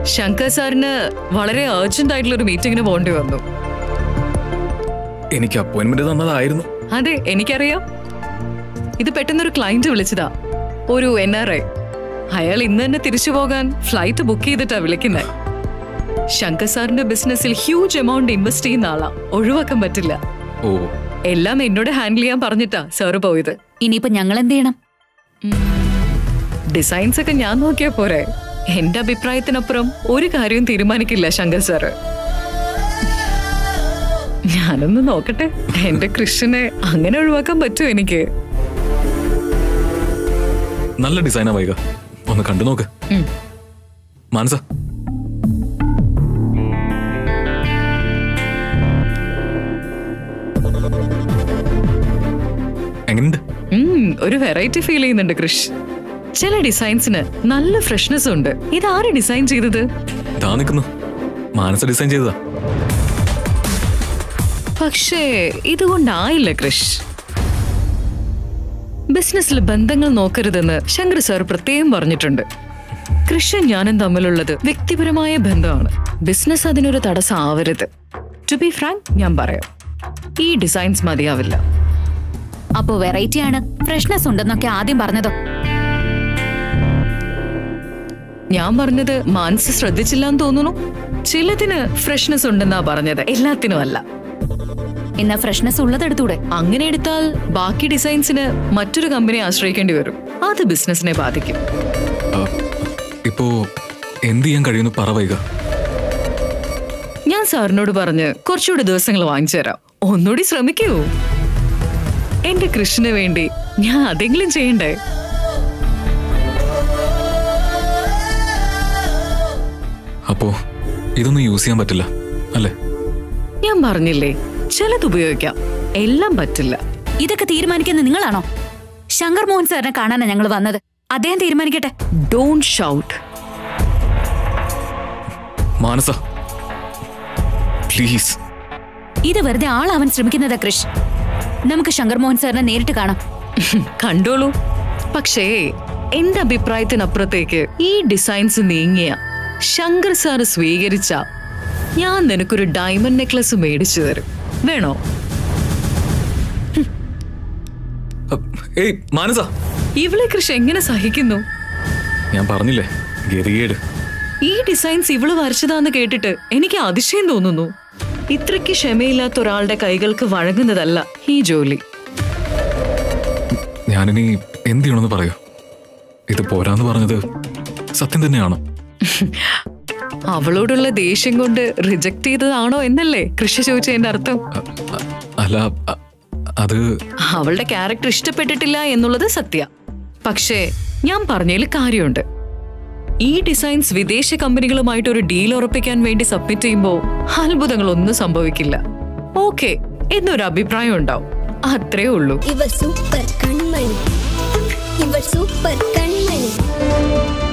ശങ്കർ സാറിന് വളരെ അർജന്റ് ആയിട്ടുള്ള ഒരു മീറ്റിംഗിന് പോകേണ്ടി വന്നു എനിക്ക് അപ്പോയിന്റ്മെന്റ് തന്നതായിരുന്നു അതെ എനിക്കറിയാം ഇത് പെട്ടെന്നൊരു ക്ലയന്റ് വിളിച്ചതാ ഒരു എൻ ആർ ഐ അയാൾ ഇന്ന് തന്നെ തിരിച്ചു പോകാൻ ഫ്ലൈറ്റ് ബുക്ക് ചെയ്തിട്ടാ വിളിക്കുന്നത് ശങ്കർ സാറിന്റെ ബിസിനസ്സിൽ ഹ്യൂജ് എമൗണ്ട് ഇൻവെസ്റ്റ് ചെയ്യുന്ന ആളാ ഒഴിവാക്കാൻ പറ്റില്ല ഓ എല്ലാം എന്നോട് ഹാൻഡിൽ ചെയ്യാൻ പറഞ്ഞിട്ടാ സാറ് പോയത് ഇനിയിപ്പോ ഞങ്ങൾ എന്ത് ചെയ്യണം ഡിസൈൻസ് ഒക്കെ ഞാൻ നോക്കിയാ പോരെ എന്റെ അഭിപ്രായത്തിനപ്പുറം ഒരു കാര്യവും തീരുമാനിക്കില്ല ശങ്കർ സാറ് ഞാനൊന്ന് നോക്കട്ടെ എന്റെ കൃഷ്ണനെ അങ്ങനെ ഒഴിവാക്കാൻ പറ്റുമോ എനിക്ക് നല്ല ഡിസൈനാ വൈക ഒന്ന് കണ്ടു നോക്ക് ഉം. മാനസ എങ്ങനെയുണ്ട് ഉം, ഒരു വെറൈറ്റി ഫീൽ ചെയ്യുന്നുണ്ട് കൃഷ് ചില ഡിസൈൻസിന് നല്ല ഫ്രഷ്നെസ് ഉണ്ട് ഇത് ആര് ഡിസൈൻ ചെയ്തത് ഇതാ നിൽക്കുന്നു മാനസ ഡിസൈൻ ചെയ്തതാ പക്ഷേ ഇതുകൊണ്ടായില്ല കൃഷ് ബിസിനസ്സിൽ ബന്ധങ്ങൾ നോക്കരുതെന്ന് ശങ്കർ സാർ പ്രത്യേകം പറഞ്ഞിട്ടുണ്ട് കൃഷൻ ഞാനും തമ്മിലുള്ളത് വ്യക്തിപരമായ ബന്ധമാണ് ബിസിനസ് അതിനൊരു തടസ്സം ആവരുത് ടു ബി ഫ്രാങ്ക് ഞാൻ പറയാം ഈ ഡിസൈൻസ് മതിയാവില്ല അപ്പോ വെറൈറ്റി ആണ് ഫ്രഷ്നെസ് ഉണ്ടെന്നൊക്കെ ആദ്യം പറഞ്ഞതോ ഞാൻ പറഞ്ഞത് മാനസ് ശ്രദ്ധിച്ചില്ലാന്ന് തോന്നുന്നു ചിലതിന് ഫ്രഷ്നെസ് ഉണ്ടെന്നാ പറഞ്ഞത് എല്ലാത്തിനും അല്ല എന്നാ ഫ്രഷ്നെസ് ഉള്ളതെടുത്തൂടെ അങ്ങനെ എടുത്താൽ ബാക്കി ഡിസൈൻസിന് മറ്റൊരു കമ്പനി ആശ്രയിക്കേണ്ടി വരും അത് ബിസിനസിനെ ബാധിക്കും ആ, ഇപ്പോ എന്ത് ചെയ്യാൻ കഴിയുന്നു പറ വൈക ഞാൻ സാറിനോട് പറഞ്ഞ് കുറച്ചുകൂടി ദിവസങ്ങൾ വാങ്ങിച്ചു തരാം ഒന്നുകൂടി ശ്രമിക്കൂ എന്റെ കൃഷ്ണന് വേണ്ടി ഞാൻ അതെങ്കിലും ചെയ്യണ്ടേ അപ്പോ ഇതൊന്നും യൂസ് ചെയ്യാൻ പറ്റില്ല അല്ലേ ഞാൻ പറഞ്ഞില്ലേ ചിലത് ഉപയോഗിക്കാം എല്ലാം പറ്റില്ല ഇതൊക്കെ തീരുമാനിക്കുന്നത് നിങ്ങളാണോ ശങ്കർ മോഹൻ സാറിനെ കാണാനാ ഞങ്ങൾ വന്നത് അദ്ദേഹം തീരുമാനിക്കട്ടെ ഡോണ്ട് ഷൗട്ട് മാനസ പ്ലീസ് ഇത് വെറുതെ ആളാവാൻ ശ്രമിക്കുന്നതാ കൃഷ് നമുക്ക് ശങ്കർ മോഹൻ സാറിനെ നേരിട്ട് കാണാം കണ്ടോളൂ പക്ഷേ എന്റെ അഭിപ്രായത്തിനപ്പുറത്തേക്ക് ഈ ഡിസൈൻസ് നീങ്ങിയ ശങ്കർ സാറ് സ്വീകരിച്ച ഞാൻ നിനക്കൊരു ഡയമണ്ട് നെക്ലസ് മേടിച്ചു തരും വേണോ ഏയ് മാനസ ഇവളെ കൃഷി എങ്ങനെ സഹിക്കുന്നു ഞാൻ പറഞ്ഞില്ലേ ഗതികേട് ഈ ഡിസൈൻസ് ഇവള് വരച്ചതാന്ന് കേട്ടിട്ട് എനിക്ക് അതിശയം തോന്നുന്നു ഇത്രയ്ക്ക് ക്ഷമയില്ലാത്ത ഒരാളുടെ കൈകൾക്ക് വഴങ്ങുന്നതല്ല ഈ ജോലി ഞാനിനി എന്ത് ചെയ്യണമെന്ന് പറയൂ ഇത് പോരാന്ന് പറഞ്ഞത് സത്യം തന്നെയാണോ അവളോടുള്ള ദേഷ്യം കൊണ്ട് റിജക്ട് ചെയ്തതാണോ എന്നല്ലേ കൃഷി ചോദിച്ചതിന്റെ അർത്ഥം അ- അ- അല്ല അ- അത് അവളുടെ ക്യാരക്ടർ ഇഷ്ടപ്പെട്ടിട്ടില്ല എന്നുള്ളത് സത്യ പക്ഷേ ഞാൻ പറഞ്ഞതിൽ കാര്യമുണ്ട് ഈ ഡിസൈൻസ് വിദേശ കമ്പനികളുമായിട്ട് ഒരു ഡീൽ ഉറപ്പിക്കാൻ വേണ്ടി സബ്മിറ്റ് ചെയ്യുമ്പോൾ അത്ഭുതങ്ങളൊന്നും സംഭവിക്കില്ല ഓക്കെ എന്നൊരു അഭിപ്രായം ഉണ്ടാവും അത്രേ ഉള്ളൂ ഇവർ സൂപ്പർ കൺമണി ഇവർ സൂപ്പർ കൺമണി